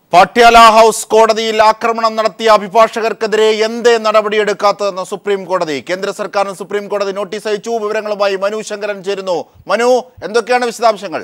Patiala house കോടതിയിൽ ആക്രമണം നടത്തിയ അഭിഭാഷകർക്കെതിരെ എന്തേ നടപടിയെടുക്കാത്തതെന്ന് സുപ്രീം കോടതി കേന്ദ്ര സർക്കാരിന് സുപ്രീം കോടതി നോട്ടീസ് അയച്ചു വിവരങ്ങളുമായി മനു ശങ്കരൻ ചേരുന്നു മനു എന്തൊക്കെയാണ് വിശദാംശങ്ങൾ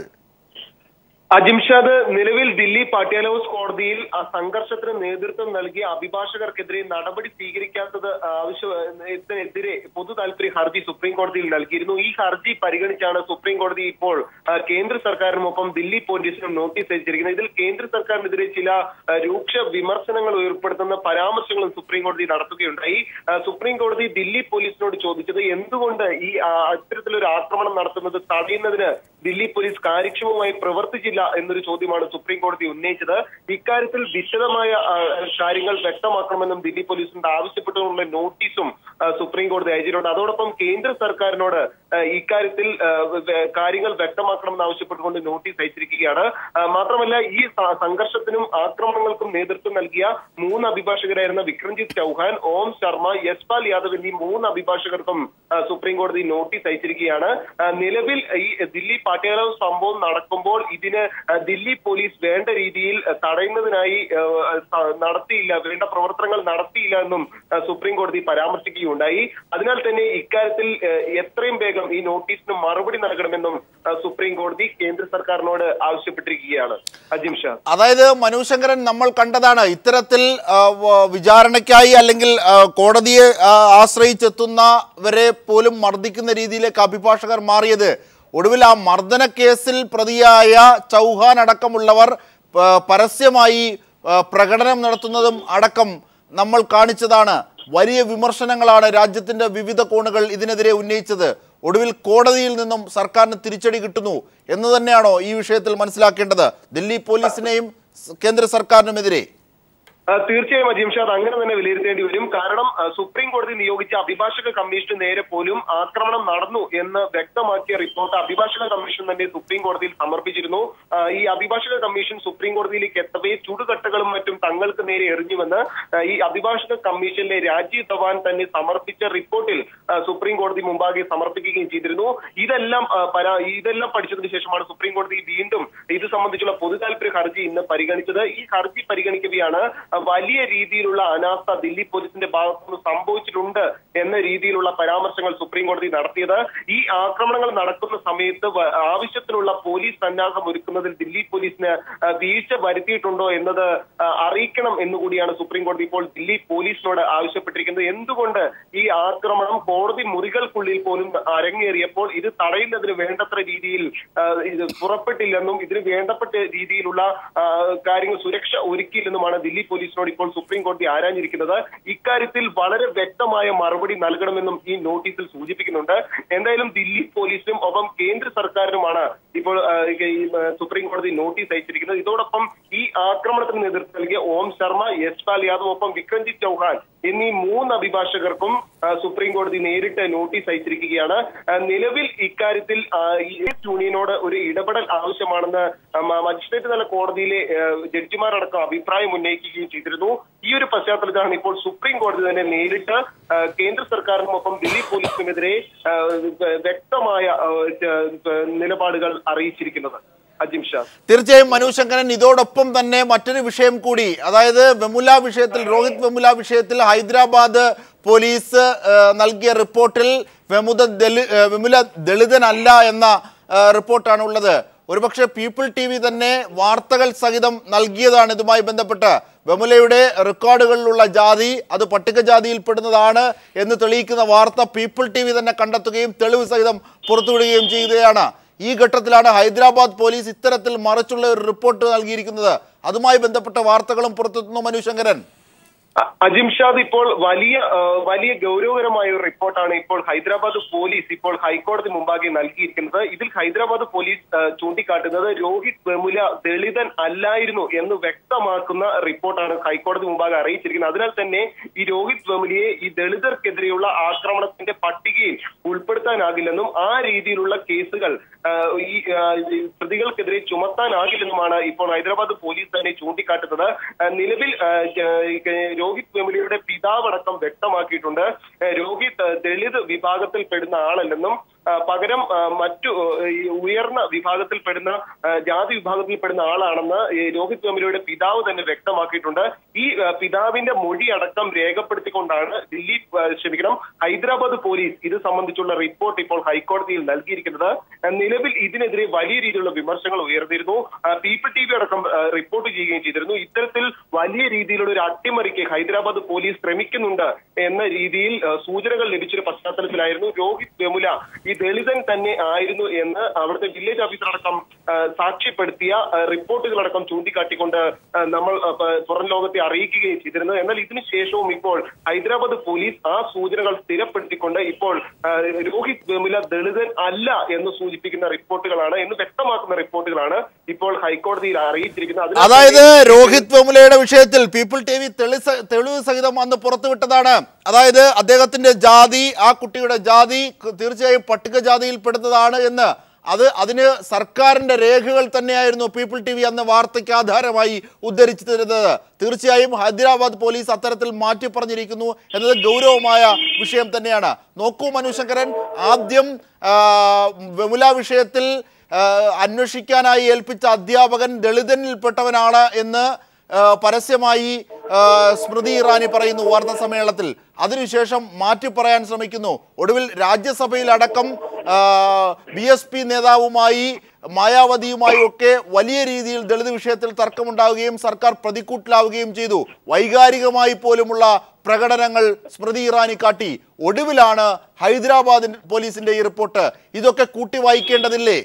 അജിംഷാദ് നിലവിൽ ദില്ലി പാട്യാല ഹൗസ് കോടതിയിൽ ആ സംഘർഷത്തിന് നേതൃത്വം നൽകിയ അഭിഭാഷകർക്കെതിരെ നടപടി സ്വീകരിക്കാത്തത് ആവശ്യത്തിനെതിരെ പൊതു താല്പര്യ ഹർജി സുപ്രീം കോടതിയിൽ നൽകിയിരുന്നു ഈ ഹർജി പരിഗണിച്ചാണ് സുപ്രീം കോടതി ഇപ്പോൾ ആ, കേന്ദ്ര സർക്കാരിനുമൊപ്പം ദില്ലി പോലീസിനും നോട്ടീസ് അയച്ചിരിക്കുന്നത് ഇതിൽ കേന്ദ്ര സർക്കാരിനെതിരെ ചില ആ, രൂക്ഷ വിമർശനങ്ങൾ ഏർപ്പെടുത്തുന്ന പരാമർശങ്ങളും സുപ്രീം കോടതി നടത്തുകയുണ്ടായി ആ, സുപ്രീം കോടതി ദില്ലി പോലീസിനോട് ചോദിച്ചത് എന്തുകൊണ്ട് ഈ ആ, അത്തരത്തിലൊരു ആക്രമണം നടത്തുന്നത് തടയുന്നതിന് ദില്ലി പോലീസ് കാര്യക്ഷമമായി പ്രവർത്തിച്ചില്ല എന്നൊരു ചോദ്യമാണ് സുപ്രീം കോടതി ഉന്നയിച്ചത് ഇക്കാര്യത്തിൽ വിശദമായ ആ, കാര്യങ്ങൾ വ്യക്തമാക്കണമെന്നും ദില്ലി പോലീസിനോട് ആവശ്യപ്പെട്ടുകൊണ്ടുള്ള നോട്ടീസും ആ, സുപ്രീം കോടതി അയച്ചിട്ടുണ്ട് അതോടൊപ്പം കേന്ദ്ര സർക്കാരിനോട് ആ, ഇക്കാര്യത്തിൽ ആ, വെ- കാര്യങ്ങൾ വ്യക്തമാക്കണമെന്ന് ആവശ്യപ്പെട്ടുകൊണ്ട് നോട്ടീസ് അയച്ചിരിക്കുകയാണ് ആ, മാത്രമല്ല ഈ സ- സംഘർഷത്തിനും ആക്രമണങ്ങൾക്കും നേതൃത്വം നൽകിയ മൂന്ന് അഭിഭാഷകരായിരുന്ന വിക്രംജിത്ത് ചൗഹാൻ ഓം ശർമ്മ യശ്പാൽ യാദവ് എന്നീ മൂന്ന് അഭിഭാഷകർക്കും ആ, സുപ്രീം കോടതി നോട്ടീസ് അയച്ചിരിക്കുകയാണ് ആ, നിലവിൽ ഈ ദില്ലി പാട്യാല സംഭവം നടക്കുമ്പോൾ ഇതിന് ആ, ദില്ലി പോലീസ് വേണ്ട രീതിയിൽ ആ, തടയുന്നതിനായി ആ, സ- നടത്തിയില്ല വേണ്ട പ്രവർത്തനങ്ങൾ നടത്തിയില്ല എന്നും ആ, സുപ്രീം കോടതി പരാമർശിക്കുകയുണ്ടായി അതിനാൽ തന്നെ ഇക്കാര്യത്തിൽ ആ, എത്രയും വേഗം ഈ നോട്ടീസിന് മറുപടി നൽകണമെന്നും ആ, സുപ്രീം കോടതി കേന്ദ്ര സർക്കാരിനോട് ആവശ്യപ്പെട്ടിരിക്കുകയാണ് അജിം ഷാ അതായത് മനു ശങ്കരൻ നമ്മൾ കണ്ടതാണ് ഇത്തരത്തിൽ ആ, വ- വിചാരണയ്ക്കായി അല്ലെങ്കിൽ ആ, കോടതിയെ ആ, ആശ്രയിച്ചെത്തുന്നവരെ പോലും മർദ്ദിക്കുന്ന രീതിയിലേക്ക് അഭിഭാഷകർ മാറിയത് ഒടുവിൽ ആ മർദ്ദന കേസിൽ പ്രതിയായ ചൗഹാൻ അടക്കമുള്ളവർ ആ, പരസ്യമായി ആ, പ്രകടനം നടത്തുന്നതും അടക്കം നമ്മൾ കാണിച്ചതാണ് വലിയ വിമർശനങ്ങളാണ് രാജ്യത്തിന്റെ വിവിധ കോണുകൾ ഇതിനെതിരെ ഉന്നയിച്ചത് ഒടുവിൽ കോടതിയിൽ നിന്നും സർക്കാരിന് തിരിച്ചടി കിട്ടുന്നു എന്ന് തന്നെയാണോ ഈ വിഷയത്തിൽ മനസ്സിലാക്കേണ്ടത് ദില്ലി പോലീസിനെയും സ് കേന്ദ്ര സർക്കാരിനുമെതിരെ ആ, തീർച്ചയായും അജിംഷാദ് അങ്ങനെ തന്നെ വിലയിരുത്തേണ്ടി വരും കാരണം ആ, സുപ്രീം കോടതി നിയോഗിച്ച അഭിഭാഷക കമ്മീഷന് നേരെ പോലും ആക്രമണം നടന്നു എന്ന് വ്യക്തമാക്കിയ റിപ്പോർട്ട് അഭിഭാഷക കമ്മീഷൻ തന്നെ സുപ്രീം കോടതിയിൽ സമർപ്പിച്ചിരുന്നു ആ, ഈ അഭിഭാഷക കമ്മീഷൻ സുപ്രീം കോടതിയിലേക്ക് എത്തവേ ചുടുകട്ടകളും മറ്റും തങ്ങൾക്ക് നേരെ എറിഞ്ഞുവെന്ന് ആ, ഈ അഭിഭാഷക കമ്മീഷനിലെ രാജീവ് ധവാൻ തന്നെ സമർപ്പിച്ച റിപ്പോർട്ടിൽ ആ, സുപ്രീം കോടതി മുമ്പാകെ സമർപ്പിക്കുകയും ചെയ്തിരുന്നു ഇതെല്ലാം ആ, പരാ- ഇതെല്ലാം പഠിച്ചതിന് ശേഷമാണ് സുപ്രീം കോടതി വീണ്ടും ഇത് സംബന്ധിച്ചുള്ള പൊതു താല്പര്യ ഹർജി ഇന്ന് പരിഗണിച്ചത് ഈ ഹർജി പരിഗണിക്കുകയാണ് ആ, വലിയ രീതിയിലുള്ള അനാസ്ഥ ദില്ലി പോലീസിന്റെ ഭാഗത്തുനിന്ന് സംഭവിച്ചിട്ടുണ്ട് എന്ന രീതിയിലുള്ള പരാമർശങ്ങൾ സുപ്രീം കോടതി നടത്തിയത് ഈ ആക്രമണങ്ങൾ നടക്കുന്ന സമയത്ത് വ- ആവശ്യത്തിനുള്ള പോലീസ് സന്നാഹം ഒരുക്കുന്നതിൽ ദില്ലി പോലീസിന് ആ, വീഴ്ച വരുത്തിയിട്ടുണ്ടോ എന്നത് ആ, അറിയിക്കണം എന്നുകൂടിയാണ് സുപ്രീം കോടതി ഇപ്പോൾ ദില്ലി പോലീസിനോട് ആവശ്യപ്പെട്ടിരിക്കുന്നത് എന്തുകൊണ്ട് ഈ ആക്രമണം കോടതി മുറികൾക്കുള്ളിൽ പോലും അരങ്ങേറിയപ്പോൾ ഇത് തടയുന്നതിന് വേണ്ടത്ര രീതിയിൽ ആ, ഇത് പുറപ്പെട്ടില്ലെന്നും ഇതിന് വേണ്ടപ്പെട്ട രീതിയിലുള്ള ആ, കാര്യങ്ങൾ സുരക്ഷ ഒരുക്കിയില്ലെന്നുമാണ് ദില്ലി പോലീസിനോട് ഇപ്പോൾ സുപ്രീം കോടതി ആരാഞ്ഞിരിക്കുന്നത് ഇക്കാര്യത്തിൽ വളരെ വ്യക്തമായ മറുപടി നൽകണമെന്നും ഈ നോട്ടീസിൽ സൂചിപ്പിക്കുന്നുണ്ട് എന്തായാലും ദില്ലി പോലീസിനും ഒപ്പം കേന്ദ്ര സർക്കാരിനുമാണ് ഇപ്പോൾ ആ, ഈ ആ, സുപ്രീം കോടതി നോട്ടീസ് അയച്ചിരിക്കുന്നത് ഇതോടൊപ്പം ഈ ആക്രമണത്തിന് നേതൃത്വം നൽകിയ ഓം ശർമ്മ യശ്പാൽ യാദവ് ഒപ്പം വിക്രംജിത്ത് ചൗഹാൻ എന്നീ മൂന്ന് അഭിഭാഷകർക്കും ആ, സുപ്രീം കോടതി നേരിട്ട് നോട്ടീസ് അയച്ചിരിക്കുകയാണ് ആ, നിലവിൽ ഇക്കാര്യത്തിൽ ആ, ഈ യൂണിയനോട് ഒരു ഇടപെടൽ ആവശ്യമാണെന്ന് ആ, മ- മജിസ്ട്രേറ്റ് തല കോടതിയിലെ ആ, ജഡ്ജിമാരടക്കം അഭിപ്രായം ഉന്നയിക്കുകയും ചെയ്തിരുന്നു ഈ ഒരു പശ്ചാത്തലത്തിലാണ് ഇപ്പോൾ സുപ്രീം കോടതി തന്നെ നേരിട്ട് ആ, കേന്ദ്ര സർക്കാരിനുമൊപ്പം ദില്ലി പോലീസിനുമെതിരെ ആ, വ്യക്തമായ ആ, ച- നിലപാടുകൾ അറിയിച്ചിരിക്കുന്നത് അജിം ഷാ തീർച്ചയായും മനു ശങ്കരൻ ഇതോടൊപ്പം തന്നെ മറ്റൊരു വിഷയം കൂടി അതായത് വെമുല വിഷയത്തിൽ രോഹിത് വെമുല വിഷയത്തിൽ ഹൈദരാബാദ് പോലീസ് ആ, നൽകിയ റിപ്പോർട്ടിൽ വെമുദ ദലി ആ, വെമുല ദളിതനല്ല എന്ന ആ, റിപ്പോർട്ടാണ് ഉള്ളത് ഒരുപക്ഷെ പീപ്പിൾ ടി വി തന്നെ വാർത്തകൾ സഹിതം നൽകിയതാണ് ഇതുമായി ബന്ധപ്പെട്ട് വെമുലയുടെ റെക്കോർഡുകളിലുള്ള ജാതി അത് പട്ടികജാതിയിൽപ്പെടുന്നതാണ് എന്ന് തെളിയിക്കുന്ന വാർത്ത പീപ്പിൾ ടി വി തന്നെ കണ്ടെത്തുകയും തെളിവ് സഹിതം പുറത്തുവിടുകയും ചെയ്യുകയാണ് ഈ ഘട്ടത്തിലാണ് ഹൈദരാബാദ് പോലീസ് ഇത്തരത്തിൽ മറിച്ചുള്ള ഒരു റിപ്പോർട്ട് നൽകിയിരിക്കുന്നത് അതുമായി ബന്ധപ്പെട്ട വാർത്തകളും പുറത്തെത്തുന്നു മനു ശങ്കരൻ അ- അജിം ഷാദ് ഇപ്പോൾ വലിയ ആ, വലിയ ഗൗരവകരമായ ഒരു റിപ്പോർട്ടാണ് ഇപ്പോൾ ഹൈദരാബാദ് പോലീസ് ഇപ്പോൾ ഹൈക്കോടതി മുമ്പാകെ നൽകിയിരിക്കുന്നത് ഇതിൽ ഹൈദരാബാദ് പോലീസ് ആ, ചൂണ്ടിക്കാട്ടുന്നത് രോഹിത് വെമുല ദളിതൻ അല്ലായിരുന്നു എന്ന് വ്യക്തമാക്കുന്ന റിപ്പോർട്ടാണ് ഹൈക്കോടതി മുമ്പാകെ അറിയിച്ചിരിക്കുന്നത് അതിനാൽ തന്നെ ഈ രോഹിത് വെമുലയെ ഈ ദളിതർക്കെതിരെയുള്ള ആക്രമണത്തിന്റെ പട്ടികയിൽ ഉൾപ്പെടുത്താനാകില്ലെന്നും ആ രീതിയിലുള്ള കേസുകൾ ആ, ഈ ആ, ഈ പ്രതികൾക്കെതിരെ ചുമത്താനാകില്ലെന്നുമാണ് ഇപ്പോൾ ഹൈദരാബാദ് പോലീസ് തന്നെ ചൂണ്ടിക്കാട്ടുന്നത് ആ, നിലവിൽ ആ, ജ- ഈ രോഹിത് വെമുലയുടെ പിതാവടക്കം വ്യക്തമാക്കിയിട്ടുണ്ട് ആ, രോഹിത് ആ, ദളിത് വിഭാഗത്തിൽ പെടുന്ന ആളല്ലെന്നും ആ, പകരം ആ, മറ്റു ആ, ഈ ഉയർന്ന വിഭാഗത്തിൽപ്പെടുന്ന ആ, ജാതി വിഭാഗത്തിൽപ്പെടുന്ന ആളാണെന്ന് ഈ രോഹിത് വെമുലയുടെ പിതാവ് തന്നെ വ്യക്തമാക്കിയിട്ടുണ്ട് ഈ ആ, പിതാവിന്റെ മൊഴി അടക്കം രേഖപ്പെടുത്തിക്കൊണ്ടാണ് ദില്ലി ആ, ക്ഷമിക്കണം ഹൈദരാബാദ് പോലീസ് ഇത് സംബന്ധിച്ചുള്ള റിപ്പോർട്ട് ഇപ്പോൾ ഹൈക്കോടതിയിൽ നൽകിയിരിക്കുന്നത് ആ, നിലവിൽ ഇതിനെതിരെ വലിയ രീതിയിലുള്ള വിമർശനങ്ങൾ ഉയർന്നിരുന്നു പീപ്പിൾ ടി വി അടക്കം ആ, റിപ്പോർട്ട് ചെയ്യുകയും ചെയ്തിരുന്നു ഇത്തരത്തിൽ വലിയ രീതിയിലുള്ള ഒരു അട്ടിമറിക്ക് ഹൈദരാബാദ് പോലീസ് ശ്രമിക്കുന്നുണ്ട് എന്ന രീതിയിൽ ആ, സൂചനകൾ ലഭിച്ചൊരു പശ്ചാത്തലത്തിലായിരുന്നു രോഹിത് വെമുല ഈ ദളിതൻ തന്നെ ആയിരുന്നു എന്ന് അവിടുത്തെ വില്ലേജ് ഓഫീസർ അടക്കം ആ, സാക്ഷ്യപ്പെടുത്തിയ ആ, റിപ്പോർട്ടുകളടക്കം ചൂണ്ടിക്കാട്ടിക്കൊണ്ട് ആ, നമ്മൾ ആ, പ- പുറം ലോകത്തെ അറിയിക്കുകയും ചെയ്തിരുന്നു എന്നാൽ ഇതിനു ശേഷവും ഇപ്പോൾ ഹൈദരാബാദ് പോലീസ് ആ സൂചനകൾ സ്ഥിരപ്പെടുത്തിക്കൊണ്ട് ഇപ്പോൾ ആ, രോഹിത് വെമുല ദളിതൻ അല്ല എന്ന് സൂചിപ്പിക്കുന്ന റിപ്പോർട്ടുകളാണ് എന്ന് വ്യക്തമാക്കുന്ന റിപ്പോർട്ടുകളാണ് ഇപ്പോൾ ഹൈക്കോടതിയിൽ അറിയിച്ചിരിക്കുന്നത് അതിനാൽ അതായത് രോഹിത് വെമുലയുടെ വിഷയത്തിൽ പീപ്പിൾ ടി വി തെളിവ് സഹിതം അന്ന് പുറത്തുവിട്ടതാണ് അതായത് അദ്ദേഹത്തിന്റെ ജാതി ആ കുട്ടിയുടെ ജാതി ക- തീർച്ചയായും പട്ടികജാതിയിൽ പെടുന്നതാണ് എന്ന് അത് അതിന് സർക്കാരിന്റെ രേഖകൾ തന്നെയായിരുന്നു പീപ്പിൾ ടി വി അന്ന് വാർത്തയ്ക്ക് ആധാരമായി ഉദ്ധരിച്ചിരുന്നത് തീർച്ചയായും ഹൈദരാബാദ് പോലീസ് അത്തരത്തിൽ മാറ്റി പറഞ്ഞിരിക്കുന്നു എന്നത് ഗൗരവമായ വിഷയം തന്നെയാണ് നോക്കൂ മനുശങ്കരൻ ആദ്യം ആ, വെമുല വിഷയത്തിൽ ആ, അന്വേഷിക്കാനായി ഏൽപ്പിച്ച അധ്യാപകൻ ദളിതനിൽപ്പെട്ടവനാണ് എന്ന് ആ, പരസ്യമായി ആ, സ്മൃതി ഇറാനി പറയുന്നു വാർത്താ സമ്മേളനത്തിൽ അതിനുശേഷം മാറ്റി പറയാൻ ശ്രമിക്കുന്നു ഒടുവിൽ രാജ്യസഭയിലടക്കം ബി എസ് പി നേതാവുമായി മായാവതിയുമായും ഒക്കെ വലിയ രീതിയിൽ ദളിത് വിഷയത്തിൽ തർക്കമുണ്ടാവുകയും സർക്കാർ പ്രതിക്കൂട്ടിലാവുകയും ചെയ്തു വൈകാരികമായി പോലുമുള്ള പ്രകടനങ്ങൾ സ്മൃതി ഇറാനി കാട്ടി ഒടുവിലാണ് ഹൈദരാബാദ് പോലീസിന്റെ ഈ റിപ്പോർട്ട് ഇതൊക്കെ കൂട്ടി വായിക്കേണ്ടതില്ലേ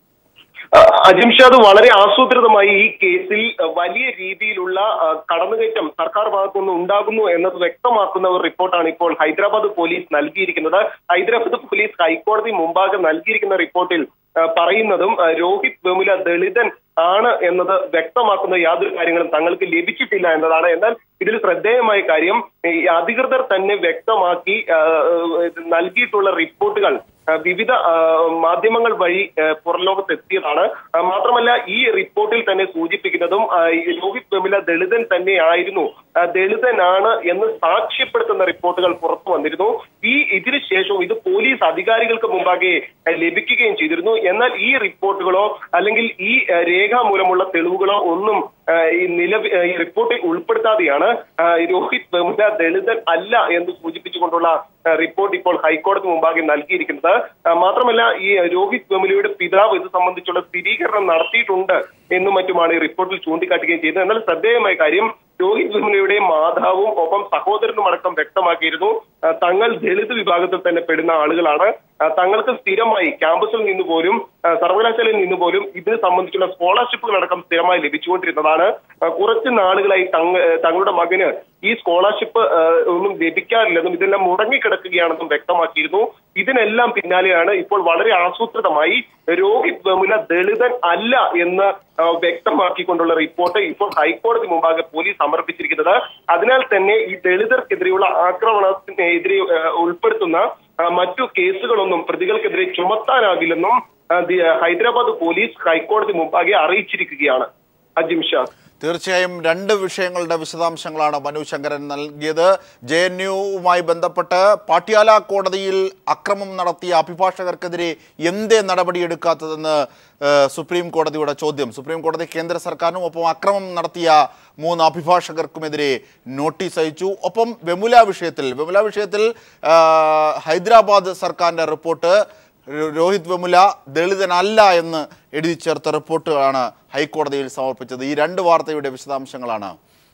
അഹ് അജിംഷാദ് വളരെ ആസൂത്രിതമായി ഈ കേസിൽ അഹ് വലിയ രീതിയിലുള്ള അഹ് കടന്നുകയറ്റം സർക്കാർ ഭാഗത്തുനിന്ന് ഉണ്ടാകുന്നു എന്നത് വ്യക്തമാക്കുന്ന ഒരു റിപ്പോർട്ടാണ് ഇപ്പോൾ ഹൈദരാബാദ് പോലീസ് നൽകിയിരിക്കുന്നത് ഹൈദരാബാദ് പോലീസ് ഹൈക്കോടതി മുമ്പാകെ നൽകിയിരിക്കുന്ന റിപ്പോർട്ടിൽ അഹ് പറയുന്നതും അഹ് രോഹിത് വെമുല ദളിതൻ ആണ് എന്നത് വ്യക്തമാക്കുന്ന യാതൊരു കാര്യങ്ങളും തങ്ങൾക്ക് ലഭിച്ചിട്ടില്ല എന്നതാണ് എന്നാൽ ഇതിൽ ശ്രദ്ധേയമായ കാര്യം ഈ അധികൃതർ തന്നെ വ്യക്തമാക്കി അഹ് നൽകിയിട്ടുള്ള റിപ്പോർട്ടുകൾ അഹ് വിവിധ അഹ് മാധ്യമങ്ങൾ വഴി അഹ് പുറംലോകത്ത് എത്തിയതാണ് അഹ് മാത്രമല്ല ഈ റിപ്പോർട്ടിൽ തന്നെ സൂചിപ്പിക്കുന്നതും അഹ് ഈ രോഹിത് വെമുല ദളിതൻ തന്നെ ആയിരുന്നു അഹ് ദളിതനാണ് എന്ന് സാക്ഷ്യപ്പെടുത്തുന്ന റിപ്പോർട്ടുകൾ പുറത്തു വന്നിരുന്നു ഈ ഇതിനു ശേഷവും ഇത് പോലീസ് അധികാരികൾക്ക് മുമ്പാകെ അഹ് ലഭിക്കുകയും ചെയ്തിരുന്നു എന്നാൽ ഈ റിപ്പോർട്ടുകളോ അല്ലെങ്കിൽ ഈ അഹ് രേഖാമൂലമുള്ള തെളിവുകളോ ഒന്നും അഹ് ഈ നിലവി അഹ് ഈ റിപ്പോർട്ടിൽ ഉൾപ്പെടുത്താതെയാണ് അഹ് രോഹിത് വെമുല ദളിതൻ അല്ല എന്ന് സൂചിപ്പിച്ചുകൊണ്ടുള്ള അഹ് റിപ്പോർട്ട് ഇപ്പോൾ ഹൈക്കോടതി മുമ്പാകെ നൽകിയിരിക്കുന്നത് അഹ് മാത്രമല്ല ഈ രോഹിത് വെമുലയുടെ പിതാവ് ഇത് സംബന്ധിച്ചുള്ള സ്ഥിരീകരണം നടത്തിയിട്ടുണ്ട് എന്നും മറ്റുമാണ് ഈ റിപ്പോർട്ടിൽ ചൂണ്ടിക്കാട്ടുകയും ചെയ്തത് എന്നാൽ ശ്രദ്ധേയമായ കാര്യം രോഹിത് വെമുലയുടെ മാതാവും ഒപ്പം സഹോദരനും അടക്കം വ്യക്തമാക്കിയിരുന്നു അഹ് തങ്ങൾ ദളിത് വിഭാഗത്തിൽ തന്നെ പെടുന്ന ആളുകളാണ് അഹ് തങ്ങൾക്ക് സ്ഥിരമായി ക്യാമ്പസിൽ നിന്ന് പോലും അഹ് സർവകലാശാലയിൽ നിന്ന് പോലും ഇതിനെ സംബന്ധിച്ചുള്ള സ്കോളർഷിപ്പുകൾ അടക്കം സ്ഥിരമായി ലഭിച്ചുകൊണ്ടിരുന്നതാണ് അഹ് കുറച്ച് നാളുകളായി തങ്ങ അഹ് തങ്ങളുടെ മകന് ഈ സ്കോളർഷിപ്പ് അഹ് ഒന്നും ലഭിക്കാറില്ലെന്നും ഇതെല്ലാം മുടങ്ങിക്കിടക്കുകയാണെന്നും വ്യക്തമാക്കിയിരുന്നു ഇതിനെല്ലാം പിന്നാലെയാണ് ഇപ്പോൾ വളരെ ആസൂത്രിതമായി രോഹിത് വെമുല ദളിതൻ അല്ല എന്ന് അഹ് വ്യക്തമാക്കിക്കൊണ്ടുള്ള റിപ്പോർട്ട് ഇപ്പോൾ ഹൈക്കോടതി മുമ്പാകെ പോലീസ് സമർപ്പിച്ചിരിക്കുന്നത് അതിനാൽ തന്നെ ഈ ദളിതർക്കെതിരെയുള്ള ആക്രമണത്തിനെതിരെ അഹ് ഉൾപ്പെടുത്തുന്ന അഹ് മറ്റു കേസുകളൊന്നും പ്രതികൾക്കെതിരെ ചുമത്താനാകില്ലെന്നും അഹ് ദി- ഹൈദരാബാദ് പോലീസ് ഹൈക്കോടതി മുമ്പാകെ അറിയിച്ചിരിക്കുകയാണ് അജിം ഷാ തീർച്ചയായും രണ്ട് വിഷയങ്ങളുടെ വിശദാംശങ്ങളാണ് മനു ശങ്കരൻ നൽകിയത് ജെ എൻ യുവുമായി ബന്ധപ്പെട്ട് പാട്യാല കോടതിയിൽ അക്രമം നടത്തിയ അഭിഭാഷകർക്കെതിരെ എന്തേ നടപടിയെടുക്കാത്തതെന്ന് ഏഹ്, സുപ്രീം കോടതിയുടെ ചോദ്യം സുപ്രീം കോടതി കേന്ദ്ര സർക്കാരിനും ഒപ്പം അക്രമം നടത്തിയ മൂന്ന് അഭിഭാഷകർക്കുമെതിരെ നോട്ടീസ് അയച്ചു ഒപ്പം വെമുല വിഷയത്തിൽ വെമുല വിഷയത്തിൽ ആഹ്, ഹൈദരാബാദ് സർക്കാരിൻ്റെ റിപ്പോർട്ട് രോ- രോഹിത് വെമുല ദളിതനല്ല എന്ന് എഴുതി ചേർത്ത റിപ്പോർട്ടാണ് ഹൈക്കോടതിയിൽ സമർപ്പിച്ചത് ഈ രണ്ട് വാർത്തയുടെ വിശദാംശങ്ങളാണ്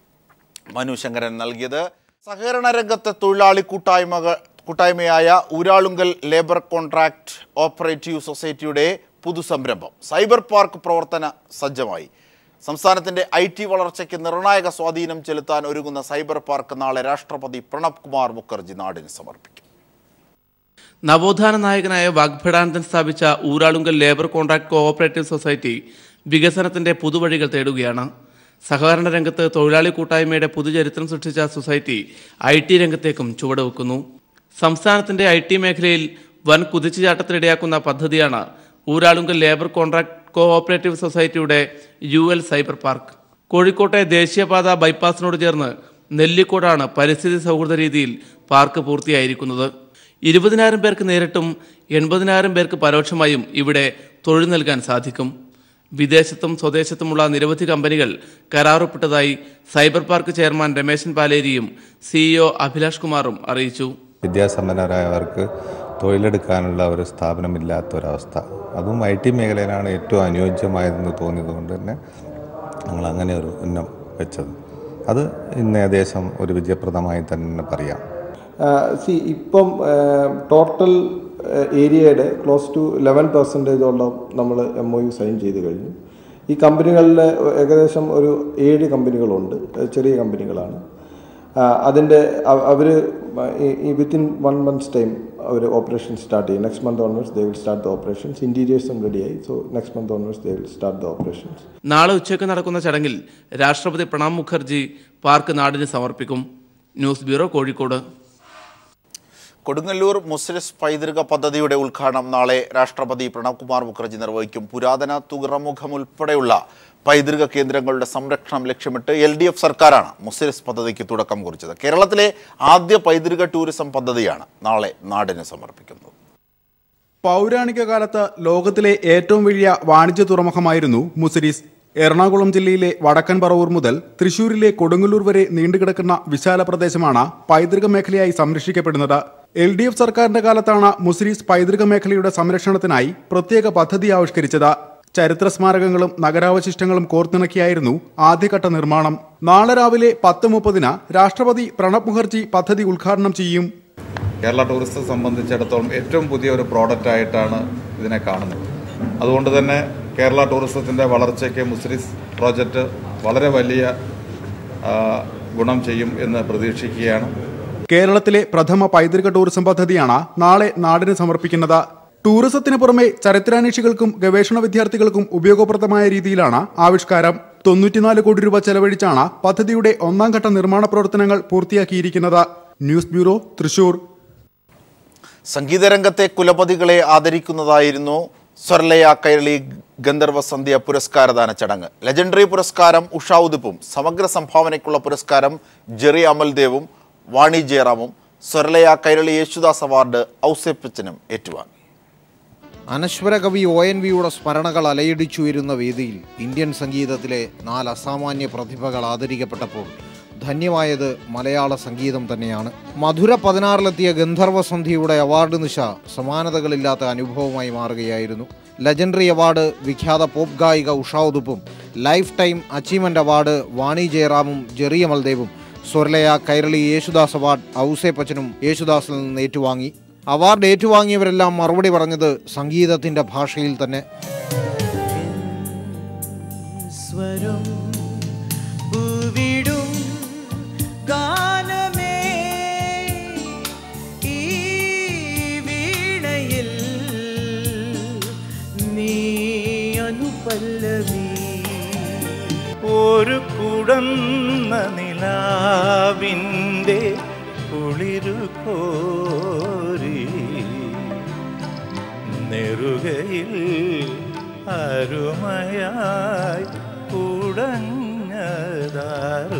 മനു ശങ്കരൻ നൽകിയത് സഹകരണ രംഗത്തെ തൊഴിലാളി കൂട്ടായ്മകൾ കൂട്ടായ്മയായ ഊരാളുങ്കൽ ലേബർ കോൺട്രാക്ട് ഓപ്പറേറ്റീവ് സൊസൈറ്റിയുടെ പുതുസംരംഭം സൈബർ പാർക്ക് പ്രവർത്തന സജ്ജമായി സംസ്ഥാനത്തിന്റെ ഐ ടി വളർച്ചയ്ക്ക് നിർണായക സ്വാധീനം ചെലുത്താൻ ഒരുങ്ങുന്ന സൈബർ പാർക്ക് നാളെ രാഷ്ട്രപതി പ്രണബ് കുമാർ മുഖർജി നാടിന് സമർപ്പിക്കും നവോത്ഥാന നായകനായ വാഗ്ഭടാനന്ദൻ സ്ഥാപിച്ച Uralungal labour contract cooperative society വികസനത്തിന്റെ പുതുവഴികൾ തേടുകയാണ് സഹകരണ രംഗത്ത് തൊഴിലാളി കൂട്ടായ്മയുടെ പുതുചരിത്രം സൃഷ്ടിച്ച സൊസൈറ്റി ഐ ടി രംഗത്തേക്കും ചുവടുവെക്കുന്നു സംസ്ഥാനത്തിന്റെ ഐ ടി മേഖലയിൽ വൻ കുതിച്ചുചാട്ടത്തിനിടയാക്കുന്ന പദ്ധതിയാണ് ഊരാളുങ്കൽ ലേബർ കോൺട്രാക്ട് കോഓപ്പറേറ്റീവ് സൊസൈറ്റിയുടെ യു എൽ സൈബർ പാർക്ക് കോഴിക്കോട്ടെ ദേശീയപാത ബൈപ്പാസിനോട് ചേർന്ന് നെല്ലിക്കോടാണ് പരിസ്ഥിതി സൗഹൃദ രീതിയിൽ പാർക്ക് പൂർത്തിയായിരിക്കുന്നത് ഇരുപതിനായിരം പേർക്ക് നേരിട്ടും എൺപതിനായിരം പേർക്ക് പരോക്ഷമായും ഇവിടെ തൊഴിൽ നൽകാൻ സാധിക്കും വിദേശത്തും സ്വദേശത്തുമുള്ള നിരവധി കമ്പനികൾ കരാറൊപ്പിട്ടതായി സൈബർ പാർക്ക് ചെയർമാൻ രമേശൻ പാലേരിയും സിഇഒ അഭിലാഷ് കുമാറും അറിയിച്ചു വിദ്യാസമ്പന്നരായവർക്ക് തൊഴിലെടുക്കാനുള്ള ഒരു സ്ഥാപനമില്ലാത്തൊരവസ്ഥ അതും ഐ ടി മേഖലയിലാണ് ഏറ്റവും അനുയോജ്യമായതെന്ന് തോന്നിയതുകൊണ്ട് തന്നെ ഞങ്ങൾ അങ്ങനെ ഒരു ഉന്നം വെച്ചത് അത് ഇന്ന് ഏകദേശം ഒരു വിജയപ്രദമായി തന്നെ പറയാം സി ഇപ്പം ടോട്ടൽ ഏരിയയുടെ ക്ലോസ് ടു ലെവൻ പെർസെൻറ്റേജോളം നമ്മൾ എം ഒ യു സൈൻ ചെയ്ത് കഴിഞ്ഞു ഈ കമ്പനികളിൽ ഏകദേശം ഒരു ഏഴ് കമ്പനികളുണ്ട് ഏഹ് ചെറിയ കമ്പനികളാണ് അതിൻ്റെ അവർ ഈ വിത്തിൻ വൺ മന്ത്സ് ടൈം അവർ ഓപ്പറേഷൻ സ്റ്റാർട്ട് ചെയ്യും next month onwards they will start the operations ഇൻറ്റീരിയേഴ്സും റെഡിയായി so next month onwards they will start the operations നാളെ ഉച്ചയ്ക്ക് നടക്കുന്ന ചടങ്ങിൽ രാഷ്ട്രപതി പ്രണബ് മുഖർജി പാർക്ക് നാടിന് സമർപ്പിക്കും ന്യൂസ് ബ്യൂറോ കോഴിക്കോട് കൊടുങ്ങല്ലൂർ മുസ്ലിസ് പൈതൃക പദ്ധതിയുടെ ഉദ്ഘാടനം നാളെ രാഷ്ട്രപതി പ്രണബ് കുമാർ മുഖർജി നിർവഹിക്കും പുരാതന തുറമുഖം ഉൾപ്പെടെയുള്ള പൈതൃക കേന്ദ്രങ്ങളുടെ സംരക്ഷണം ലക്ഷ്യമിട്ട് എൽ ഡി എഫ് സർക്കാരാണ് മുസ്ലിസ് പദ്ധതിക്ക് തുടക്കം കുറിച്ചത് കേരളത്തിലെ ആദ്യ പൈതൃക ടൂറിസം പദ്ധതിയാണ് നാളെ നാടിന് സമർപ്പിക്കുന്നത് പൗരാണിക കാലത്ത് ലോകത്തിലെ ഏറ്റവും വലിയ വാണിജ്യ തുറമുഖമായിരുന്നു മുസിരീസ് എറണാകുളം ജില്ലയിലെ വടക്കൻ പറവൂർ മുതൽ തൃശൂരിലെ കൊടുങ്ങല്ലൂർ വരെ നീണ്ടുകിടക്കുന്ന വിശാല പ്രദേശമാണ് പൈതൃക മേഖലയായി സംരക്ഷിക്കപ്പെടുന്നത് എൽ ഡി എഫ് സർക്കാരിന്റെ കാലത്താണ് മുസിരീസ് പൈതൃക മേഖലയുടെ സംരക്ഷണത്തിനായി പ്രത്യേക പദ്ധതി ആവിഷ്കരിച്ചത് ചരിത്ര സ്മാരകങ്ങളും നഗരാവശിഷ്ടങ്ങളും കോർത്തിണക്കിയായിരുന്നു ആദ്യഘട്ട നിർമ്മാണം നാളെ രാവിലെ പത്ത് മുപ്പതിന് രാഷ്ട്രപതി പ്രണബ് മുഖർജി പദ്ധതി ഉദ്ഘാടനം ചെയ്യും കേരള ടൂറിസത്തെ സംബന്ധിച്ചിടത്തോളം ഏറ്റവും പുതിയ ഒരു പ്രോഡക്റ്റ് ആയിട്ടാണ് ഇതിനെ കാണുന്നത് അതുകൊണ്ട് തന്നെ കേരള ടൂറിസത്തിൻ്റെ വളർച്ചയ്ക്ക് മുസ്ലിസ് പ്രോജക്റ്റ് വളരെ വലിയ ആ, ഗുണം ചെയ്യും എന്ന് പ്രതീക്ഷിക്കുകയാണ് കേരളത്തിലെ പ്രഥമ പൈതൃക ടൂറിസം പദ്ധതിയാണ് നാളെ നാടിന് സമർപ്പിക്കുന്നത് ടൂറിസത്തിന് പുറമെ ചരിത്രാന്വേഷികൾക്കും ഗവേഷണ വിദ്യാർത്ഥികൾക്കും ഉപയോഗപ്രദമായ രീതിയിലാണ് ആവിഷ്കാരം തൊണ്ണൂറ്റിനാല് കോടി രൂപ ചെലവഴിച്ചാണ് പദ്ധതിയുടെ ഒന്നാം ഘട്ട നിർമ്മാണ പ്രവർത്തനങ്ങൾ പൂർത്തിയാക്കിയിരിക്കുന്നത് ന്യൂസ് ബ്യൂറോ തൃശൂർ സംഗീതരംഗത്തെ കുലപതികളെ ആദരിക്കുന്നതായിരുന്നു സ്വർലയ കൈരളി ഗന്ധർവ സന്ധ്യ പുരസ്കാരദാന ചടങ്ങ് ലെജൻഡറി പുരസ്കാരം ഉഷ ഉദിപ്പും സമഗ്ര സംഭാവനയ്ക്കുള്ള പുരസ്കാരം ജെറി അമൽദേവും വാണി ജയറാമും സ്വർലയ കൈരളി യേശുദാസ് അവാർഡ് ഔസേപ്പച്ചനും ഏറ്റുവാങ്ങി അനശ്വര കവി ഒ എൻ വിയുടെ സ്മരണകൾ അലയടിച്ചുയരുന്ന വേദിയിൽ ഇന്ത്യൻ സംഗീതത്തിലെ നാല് അസാമാന്യ പ്രതിഭകൾ ആദരിക്കപ്പെട്ടപ്പോൾ ധന്യമായത് മലയാള സംഗീതം തന്നെയാണ് മധുര പതിനാറിലെത്തിയ ഗന്ധർവസന്ധിയുടെ അവാർഡ് നിശ സമാനതകളില്ലാത്ത അനുഭവമായി മാറുകയായിരുന്നു ലെജൻഡറി അവാർഡ് വിഖ്യാത പോപ്പ് ഗായിക ഉഷാ ഉതുപ്പും lifetime achievement award Vani ജയറാമും ജെറി അമൽദേവും സ്വർലയ കൈരളി യേശുദാസ് അവാർഡ് ഔസേപ്പച്ചനും യേശുദാസിൽ നിന്ന് ഏറ്റുവാങ്ങി അവാർഡ് ഏറ്റുവാങ്ങിയവരെല്ലാം മറുപടി പറഞ്ഞത് സംഗീതത്തിന്റെ ഭാഷയിൽ തന്നെ സ്വരം പൂവിടും ഗാനമേ ഈ വീണയിൽ നീ അനുപല്ലവി ഒരു കുടന്ന നിലാവിൻ്റെ കുളിരു കോരി നെറുകയിൽ അരുമയായി കുടഞ്ഞതാരോ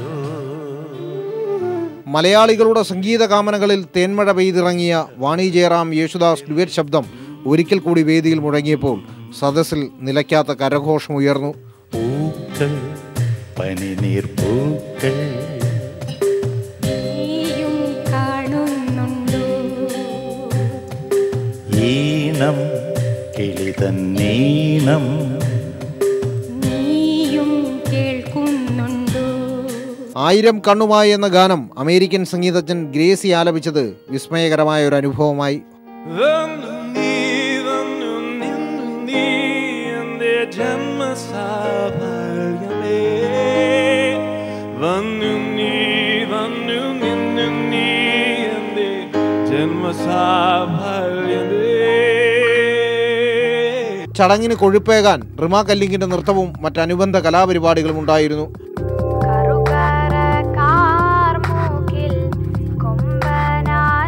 മലയാളികളുടെ സംഗീത കാമനകളിൽ തേന്മഴ പെയ്തിറങ്ങിയ വാണി ജയറാം യേശുദാസ് ഡുവറ്റ് ശബ്ദം ഒരിക്കൽ കൂടി വേദിയിൽ മുഴങ്ങിയപ്പോൾ സദസ്സിൽ നിലയ്ക്കാത്ത കരഘോഷം ഉയർന്നു പൂക്കൾ പനിനീർ പൂക്കൾ നീയും കാണുന്നുണ്ടോ ഈണം കിളിതന്നീണം നീയും കേൾക്കുന്നുണ്ടോ ആയിരം കണ്ണുമായി എന്ന ഗാനം അമേരിക്കൻ സംഗീതജ്ഞൻ ഗ്രേസി ആലപിച്ചത് വിസ്മയകരമായ ഒരു അനുഭവമായി വന്നു നീ വന്നു നിന്നു നീ എൻ്റെ ജന്മസാഫല്യമേ വന്നു നീ വന്നു നിന്നു നീ എൻ്റെ ജന്മസാഫല്യമേ ചടങ്ങിന് കൊഴുപ്പേകാൻ റിമ കല്ലിങ്ങിന്റെ നൃത്തവും മറ്റനുബന്ധ കലാപരിപാടികളും ഉണ്ടായിരുന്നു കറുകര കാർമൂക്കിൽ കൊമ്പനാന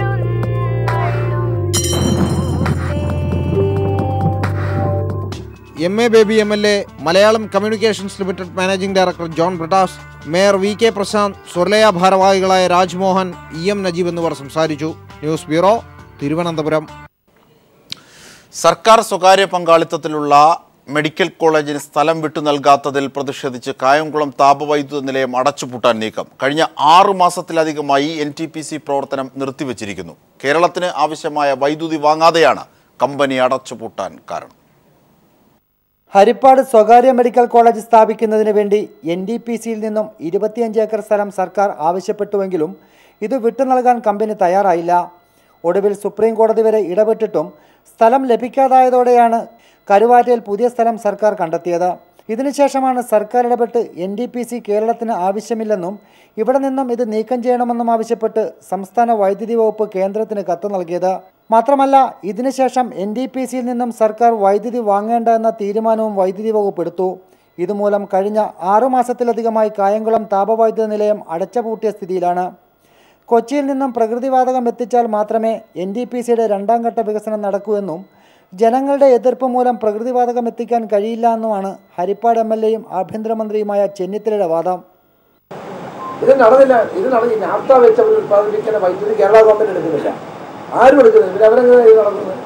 പുറത്തേറെഴുന്നള്ളും M A Baby M L A Malayalam communications limited managing director John Brittas mayor V K Prashanth Swaralaya ഭാരവാഹികളായ രാജ്മോഹൻ ഇ എം നജീബ് എന്നിവർ സംസാരിച്ചു ന്യൂസ് ബ്യൂറോ തിരുവനന്തപുരം സർക്കാർ സ്വകാര്യ പങ്കാളിത്തത്തിലുള്ള മെഡിക്കൽ കോളേജിന് സ്ഥലം വിട്ടു നൽകാത്തതിൽ പ്രതിഷേധിച്ച് കായംകുളം താപവൈദ്യുത നിലയം അടച്ചുപൂട്ടാൻ നീക്കം കഴിഞ്ഞ ആറു മാസത്തിലധികമായി എൻ ടി പി സി പ്രവർത്തനം നിർത്തിവച്ചിരിക്കുന്നു കേരളത്തിന് ആവശ്യമായ വൈദ്യുതി വാങ്ങാതെയാണ് കമ്പനി അടച്ചുപൂട്ടാൻ കാരണം ഹരിപ്പാട് സ്വകാര്യ മെഡിക്കൽ കോളേജ് സ്ഥാപിക്കുന്നതിന് വേണ്ടി എൻ ഡി പി സിയിൽ നിന്നും ഇരുപത്തിയഞ്ച് ഏക്കർ സ്ഥലം സർക്കാർ ആവശ്യപ്പെട്ടുവെങ്കിലും ഇത് വിട്ടു നൽകാൻ കമ്പനി തയ്യാറായില്ല ഒടുവിൽ സുപ്രീം കോടതി വരെ ഇടപെട്ടിട്ടും സ്ഥലം ലഭിക്കാതായതോടെയാണ് കരുവാറ്റയിൽ പുതിയ സ്ഥലം സർക്കാർ കണ്ടെത്തിയത് ഇതിനുശേഷമാണ് സർക്കാർ ഇടപെട്ട് എൻ ഡി പി സി കേരളത്തിന് ആവശ്യമില്ലെന്നും ഇവിടെ നിന്നും ഇത് നീക്കം ചെയ്യണമെന്നും ആവശ്യപ്പെട്ട് സംസ്ഥാന വൈദ്യുതി വകുപ്പ് കേന്ദ്രത്തിന് കത്ത് നൽകിയത് മാത്രമല്ല ഇതിനുശേഷം എൻ ഡി പി സിയിൽ നിന്നും സർക്കാർ വൈദ്യുതി വാങ്ങേണ്ട എന്ന തീരുമാനവും വൈദ്യുതി വകുപ്പ് എടുത്തു ഇതുമൂലം കഴിഞ്ഞ ആറുമാസത്തിലധികമായി കായംകുളം താപവൈദ്യുത നിലയം അടച്ചുപൂട്ടിയ സ്ഥിതിയിലാണ് കൊച്ചിയിൽ നിന്നും പ്രകൃതിവാതകം എത്തിച്ചാൽ മാത്രമേ എൻ ഡി പി സിയുടെ രണ്ടാം ഘട്ട വികസനം നടക്കൂ എന്നും ജനങ്ങളുടെ എതിർപ്പ് മൂലം പ്രകൃതിവാതകം എത്തിക്കാൻ കഴിയില്ല എന്നുമാണ് ഹരിപ്പാട് എം എൽ എയും ആഭ്യന്തരമന്ത്രിയുമായ ചെന്നിത്തലയുടെ വാദം ഇത് നടന്നില്ല ഇത് നടന്നില്ല നാഫ്ത വെച്ച് അവർ ഉത്പാദിപ്പിക്കുന്ന വൈദ്യുതി കേരള ഗവൺമെന്റ് എടുക്കുന്നില്ല ആരും എടുക്കുന്നില്ല പിന്നെ അവരെങ്ങനെ ഇത് നടക്കുന്നത്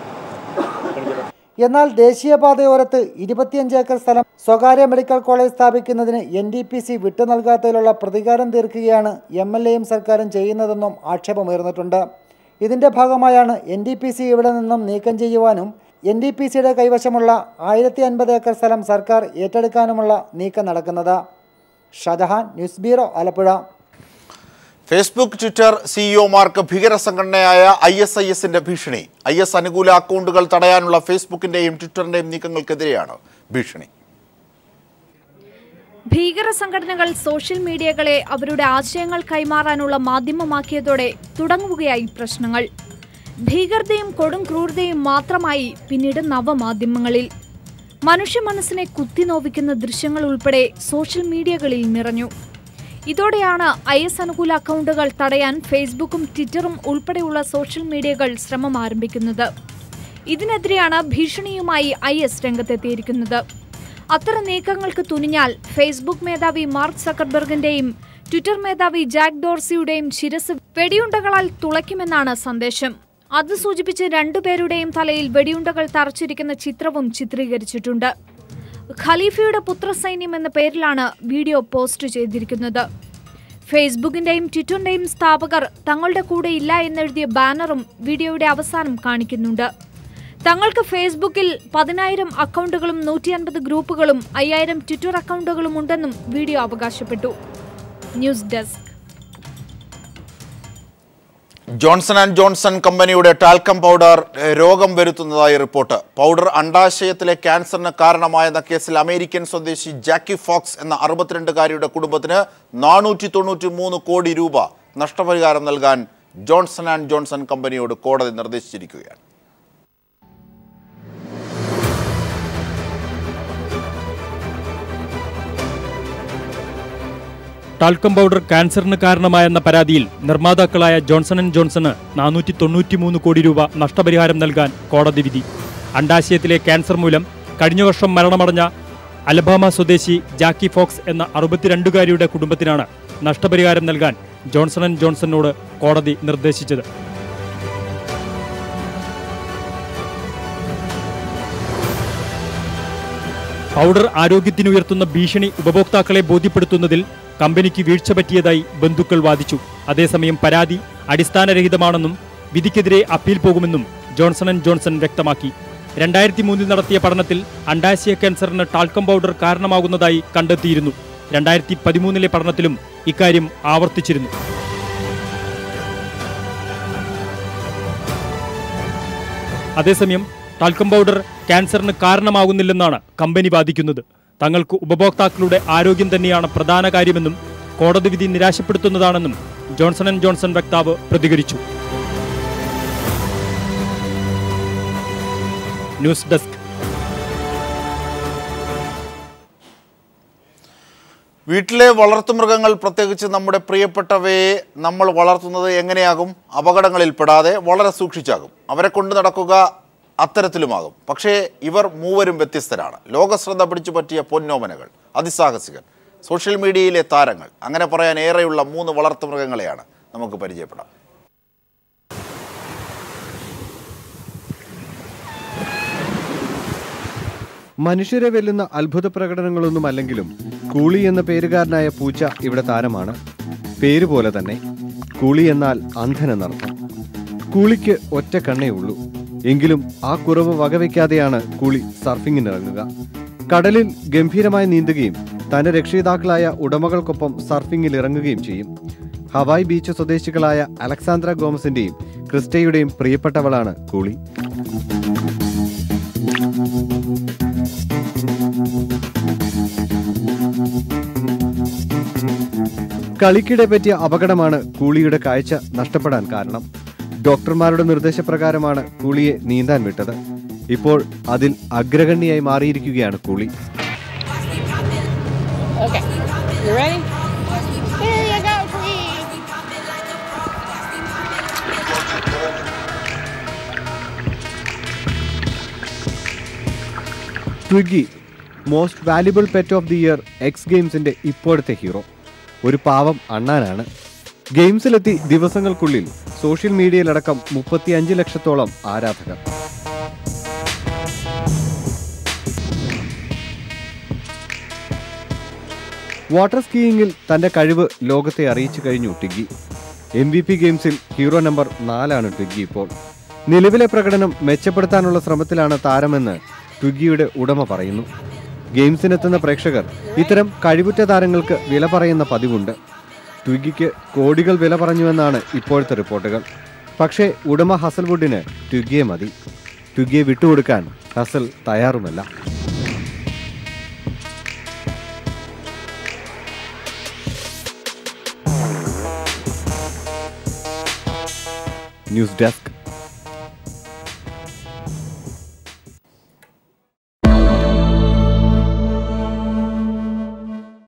എന്നാൽ ദേശീയപാതയോരത്ത് ഇരുപത്തിയഞ്ച് ഏക്കർ സ്ഥലം സ്വകാര്യ മെഡിക്കൽ കോളേജ് സ്ഥാപിക്കുന്നതിന് എൻ ഡി പി സി വിട്ടു നൽകാത്തതിലുള്ള പ്രതികാരം തീർക്കുകയാണ് എം എൽ എയും സർക്കാരും ചെയ്യുന്നതെന്നും ആക്ഷേപമുയർന്നിട്ടുണ്ട് ഇതിന്റെ ഭാഗമായാണ് എൻ ഡി പി സി ഇവിടെ നിന്നും നീക്കം ചെയ്യുവാനും എൻ ഡി പി സിയുടെ കൈവശമുള്ള ആയിരത്തി അൻപത് ഏക്കർ സ്ഥലം സർക്കാർ ഏറ്റെടുക്കാനുമുള്ള നീക്കം നടക്കുന്നത് Shajahan news bureau Alappuzha Facebook Twitter സിഇഒമാർക്ക് ഭീകര സംഘടനയായ ഐ എസ് ഐ എസിന്റെ ഭീഷണി ഐ എസ് അനുകൂല അക്കൗണ്ടുകൾ തടയാനുള്ള ഫേസ്ബുക്കിന്റെയും ട്വിറ്ററിന്റെയും നീക്കങ്ങൾക്കെതിരെയാണ് ഭീഷണി ഭീകര സംഘടനകൾ സോഷ്യൽ മീഡിയകളെ അവരുടെ ആശയങ്ങൾ കൈമാറാനുള്ള മാധ്യമമാക്കിയതോടെ തുടങ്ങുകയായി പ്രശ്നങ്ങൾ ഭീകരതയും കൊടും ക്രൂരതയും മാത്രമായി പിന്നീട് നവമാധ്യമങ്ങളിൽ മനുഷ്യ മനസ്സിനെ കുത്തിനോവിക്കുന്ന ദൃശ്യങ്ങൾ ഉൾപ്പെടെ സോഷ്യൽ മീഡിയകളിൽ നിറഞ്ഞു ഇതോടെയാണ് ഐ എസ് അനുകൂല അക്കൗണ്ടുകൾ തടയാൻ ഫേസ്ബുക്കും ട്വിറ്ററും ഉൾപ്പെടെയുള്ള സോഷ്യൽ മീഡിയകൾ ശ്രമം ആരംഭിക്കുന്നത് ഇതിനെതിരെയാണ് ഭീഷണിയുമായി ഐ എസ് രംഗത്തെത്തിയിരിക്കുന്നത് അത്തരം നീക്കങ്ങൾക്ക് തുനിഞ്ഞാൽ ഫേസ്ബുക്ക് മേധാവി മാർക്ക് സക്കർബർഗിന്റെയും ട്വിറ്റർ മേധാവി ജാക്ക് ഡോർസിയുടെയും ശിരസ് വെടിയുണ്ടകളാൽ തുളയ്ക്കുമെന്നാണ് സന്ദേശം അത് സൂചിപ്പിച്ച് രണ്ടുപേരുടെയും തലയിൽ വെടിയുണ്ടകൾ തറച്ചിരിക്കുന്ന ചിത്രവും ചിത്രീകരിച്ചിട്ടുണ്ട് ഖലീഫയുടെ പുത്രസൈന്യം എന്ന പേരിലാണ് വീഡിയോ പോസ്റ്റ് ചെയ്തിരിക്കുന്നത് ഫേസ്ബുക്കിന്റെയും ട്വിറ്ററിന്റെയും സ്ഥാപകർ തങ്ങളുടെ കൂടെ ഇല്ല എന്നെഴുതിയ ബാനറും വീഡിയോയുടെ അവസാനം കാണിക്കുന്നുണ്ട് തങ്ങൾക്ക് ഫേസ്ബുക്കിൽ പതിനായിരം അക്കൗണ്ടുകളും നൂറ്റി അൻപത് ഗ്രൂപ്പുകളും അയ്യായിരം ട്വിറ്റർ അക്കൗണ്ടുകളും ഉണ്ടെന്നും വീഡിയോ അവകാശപ്പെട്ടു news desk Johnson and Johnson കമ്പനിയുടെ ടാൽക്കം പൗഡർ ഏഹ്, രോഗം വരുത്തുന്നതായി റിപ്പോർട്ട് പൗഡർ അണ്ടാശയത്തിലെ ക്യാൻസറിന് കാരണമായെന്ന കേസിൽ അമേരിക്കൻ സ്വദേശി ജാക്കി ഫോക്സ് എന്ന അറുപത്തിരണ്ടുകാരിയുടെ കുടുംബത്തിന് നാനൂറ്റി തൊണ്ണൂറ്റി മൂന്ന് കോടി രൂപ നഷ്ടപരിഹാരം നൽകാൻ ജോൺസൺ ആൻഡ് ജോൺസൺ കമ്പനിയോട് കോടതി നിർദ്ദേശിച്ചിരിക്കുകയാണ് ടാൽക്കം പൗഡർ ക്യാൻസറിന് കാരണമായെന്ന പരാതിയിൽ നിർമ്മാതാക്കളായ ജോൺസൺ ആൻഡ് ജോൺസണ് നാനൂറ്റി തൊണ്ണൂറ്റിമൂന്ന് കോടി രൂപ നഷ്ടപരിഹാരം നൽകാൻ കോടതി വിധി അണ്ടാശയത്തിലെ ക്യാൻസർ മൂലം കഴിഞ്ഞ വർഷം മരണമടഞ്ഞ അലബാമ സ്വദേശി ജാക്കി ഫോക്സ് എന്ന അറുപത്തിരണ്ടുകാരിയുടെ കുടുംബത്തിനാണ് നഷ്ടപരിഹാരം നൽകാൻ ജോൺസൺ ആൻഡ് ജോൺസണിനോട് കോടതി നിർദ്ദേശിച്ചത് പൗഡർ ആരോഗ്യത്തിന് ഉയർത്തുന്ന ഭീഷണി ഉപഭോക്താക്കളെ ബോധ്യപ്പെടുത്തുന്നതിൽ കമ്പനിക്ക് വീഴ്ച പറ്റിയതായി ബന്ധുക്കൾ വാദിച്ചു അതേസമയം പരാതി അടിസ്ഥാനരഹിതമാണെന്നും വിധിക്കെതിരെ അപ്പീൽ പോകുമെന്നും ജോൺസൺ ആൻഡ് ജോൺസൺ വ്യക്തമാക്കി രണ്ടായിരത്തി മൂന്നിൽ നടത്തിയ പഠനത്തിൽ അണ്ടാശയ ക്യാൻസറിന് ടാൽക്കം പൗഡർ കാരണമാകുന്നതായി കണ്ടെത്തിയിരുന്നു രണ്ടായിരത്തി പതിമൂന്നിലെ പഠനത്തിലും ഇക്കാര്യം ആവർത്തിച്ചിരുന്നു അതേസമയം ടാൽക്കം പൗഡർ ക്യാൻസറിന് കാരണമാകുന്നില്ലെന്നാണ് കമ്പനി വാദിക്കുന്നത് തങ്ങൾക്ക് ഉപഭോക്താക്കളുടെ ആരോഗ്യം തന്നെയാണ് പ്രധാന കാര്യമെന്നും കോടതി വിധി നിരാശപ്പെടുത്തുന്നതാണെന്നും ജോൺസൺ ആൻഡ് ജോൺസൺ വക്താവ് പ്രതികരിച്ചു ന്യൂസ് ഡെസ്ക് വീട്ടിലെ വളർത്തുമൃഗങ്ങൾ പ്രത്യേകിച്ച് നമ്മുടെ പ്രിയപ്പെട്ടവയെ നമ്മൾ വളർത്തുന്നത് എങ്ങനെയാകും അപകടങ്ങളിൽ പെടാതെ വളരെ സൂക്ഷിച്ചാകും അവരെ കൊണ്ട് നടക്കുക അത്തരത്തിലുമാകും പക്ഷേ ഇവർ മൂവരും വ്യത്യസ്തരാണ് ലോകശ്രദ്ധ പിടിച്ചു പറ്റിയ പൊന്നോമനകൾ അതിസാഹസികർ സോഷ്യൽ മീഡിയയിലെ താരങ്ങൾ അങ്ങനെ പറയാൻ ഏറെയുള്ള മൂന്ന് വളർത്തുമൃഗങ്ങളെയാണ് നമുക്ക് പരിചയപ്പെടാം മനുഷ്യരെ വെല്ലുന്ന അത്ഭുത പ്രകടനങ്ങളൊന്നും അല്ലെങ്കിലും കൂളി എന്ന പേരുകാരനായ പൂച്ച ഇവിടെ താരമാണ് പേര് പോലെ തന്നെ കൂളി എന്നാൽ അന്ധൻ എന്നർത്ഥം കൂളിക്ക് ഒറ്റ കണ്ണേ ഉള്ളൂ എങ്കിലും ആ കുറവ് വകവയ്ക്കാതെയാണ് കൂളി സർഫിങ്ങിനിറങ്ങുക കടലിൽ ഗംഭീരമായി നീന്തുകയും തന്റെ രക്ഷിതാക്കളായ ഉടമകൾക്കൊപ്പം സർഫിങ്ങിൽ ഇറങ്ങുകയും ചെയ്യും ഹവായ് ബീച്ച് സ്വദേശികളായ അലക്സാന്ദ്ര ഗോമസിന്റെയും ക്രിസ്റ്റയുടെയും പ്രിയപ്പെട്ടവളാണ് കൂളി കളിക്കിടെ പറ്റിയ അപകടമാണ് കൂളിയുടെ കാഴ്ച നഷ്ടപ്പെടാൻ കാരണം ഡോക്ടർമാരുടെ നിർദ്ദേശപ്രകാരമാണ് കൂളിയെ നീന്താൻ വിട്ടത് ഇപ്പോൾ അതിൽ അഗ്രഗണ്യായി മാറിയിരിക്കുകയാണ് കൂളി Okay. You ready? Here you go, Queen. Twiggy most valuable pet of the year X ഗെയിംസിന്റെ ഇപ്പോഴത്തെ ഹീറോ ഒരു പാവം അണ്ണാനാണ് ഗെയിംസിലെത്തി ദിവസങ്ങൾക്കുള്ളിൽ സോഷ്യൽ മീഡിയയിലടക്കം മുപ്പത്തിയഞ്ച് ലക്ഷത്തോളം ആരാധകർ വാട്ടർ സ്കീയിങ്ങിൽ തന്റെ കഴിവ് ലോകത്തെ അറിയിച്ചു കഴിഞ്ഞു ടിഗ്ഗി എം വി പി ഗെയിംസിൽ ഹീറോ നമ്പർ നാലാണ് ട്വിഗ്ഗി ഇപ്പോൾ നിലവിലെ പ്രകടനം മെച്ചപ്പെടുത്താനുള്ള ശ്രമത്തിലാണ് താരമെന്ന് ട്വിഗ്ഗിയുടെ ഉടമ പറയുന്നു ഗെയിംസിനെത്തുന്ന പ്രേക്ഷകർ ഇത്തരം കഴിവുറ്റ താരങ്ങൾക്ക് വില പറയുന്ന പതിവുണ്ട് ട്വിഗ്ഗിക്ക് കോടികൾ വില പറഞ്ഞുവെന്നാണ് ഇപ്പോഴത്തെ റിപ്പോർട്ടുകൾ പക്ഷേ ഉടമ ഹസൽവുഡിന് ട്വിഗ്ഗിയെ മതി ട്വിഗ്ഗിയെ വിട്ടുകൊടുക്കാൻ ഹസൽ തയ്യാറുമല്ല ന്യൂസ് ഡെസ്ക്